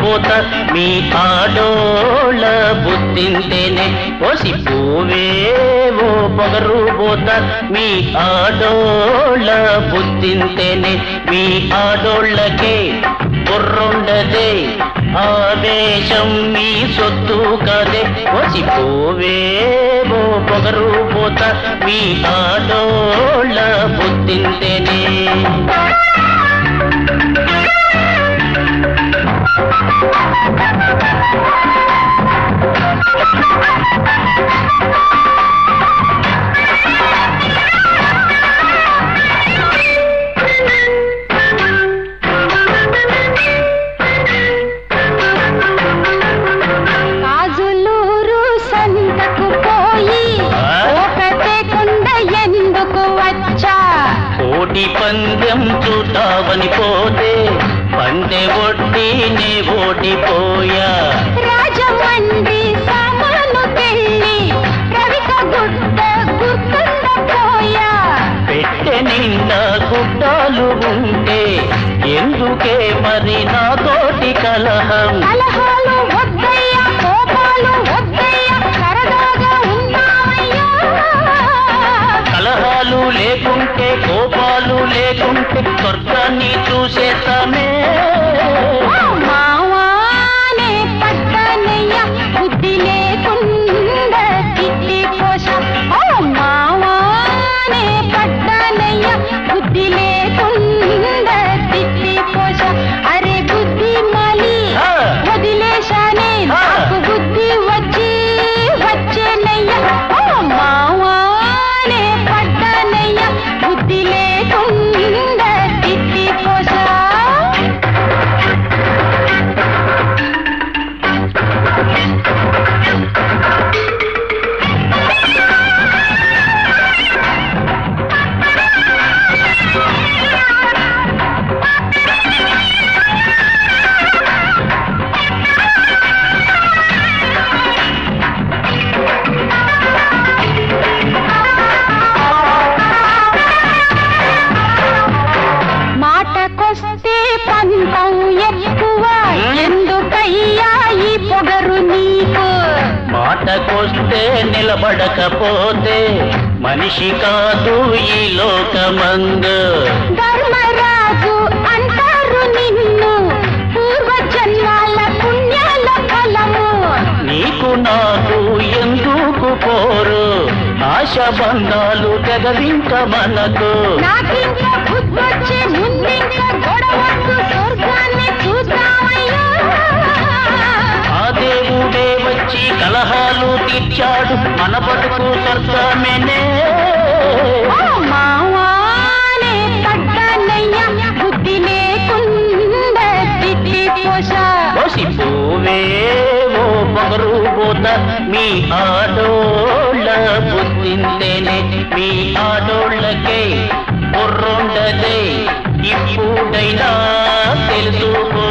పోత మీ ఆడోళ్ళ బుద్ధింతేనే పోసి పోవేవో పొగరు పోత మీ ఆడోళ్ళ బుద్ధింతేనే మీ ఆడోళ్ళకే బుర్రుండదే ఆవేశం మీ సొత్తు కదే పోసి పోవేవో పొగరు పోత మీ ఆడోళ్ళ బుద్ధింతేనే కాజులూరు సంతకు పోయి ఆ? ఒకటే కుండ ఎందుకు వచ్చా కోటి పందెం చూద్దామని పోతే పందె ఒట్టి నే ఓడిపోయా రాజమండ్రి సామాను పెళ్ళి రవిక గుడ్డ గుర్తుండ పోయా పెట్టె నిండా గుడ్డాలు ఉంటే ఎందుకే మరి నా తోటి కలహం కలహాలు వద్దయ్యా కోపాలు వద్దయ్యా సరదాగా ఉందామయ్యా కలహాలు లేకుంటే కోపాలు లేకుంటే స్వర్గాన్ని చూసేస్తామే మావానే పట్టనయ్యా బుద్ధి లేకుండా తిట్టి కోశ ఓ మావానే పట్టనయ్యా బుద్ధి లేకుండా తిట్టి కోశ అరే బుద్ధి మలి ఆ. వదిలేశానే ఆ. నాకు బుద్ధి వచ్చి వచ్చేనయ్యా ఓ మావానే పట్టనయ్యా బుద్ధి లేకుండా తిట్టి కోశ మాటకొస్తే పంతం ఎక్కువ ఎందుకయ్యా ఈ పొగరు నీకు మాటకొస్తే నిలబడకపోతే మనిషి కాదు ఈ లోకమందు ధర్మరాజు అంటారు నిన్ను పూర్వ జన్మాల పుణ్యాల ఫలము నీకు నాకు ఎందుకు పోరు ఆశ బంధాలు తెగవింక మనకు నాకింకా బుద్ధొచ్చే ముందింకా గొడవద్దు స్వర్గాన్ని చూద్దామయ్యా ఆ దేవుడే వచ్చి కలహాలు తీర్చాడు మన బతుకు స్వర్గమేనే ఓ మావానే పడ్డానయ్యా బుద్ధి లేకుండా తిట్టి కోశా పోసిపోవే ఓ పొగరు పోత మీ ఆడోళ్ళ బుద్ధిందేనే మీ ఆడోళ్ళకే బుర్రుండదే ఇప్పుడైనా తెలుసుకో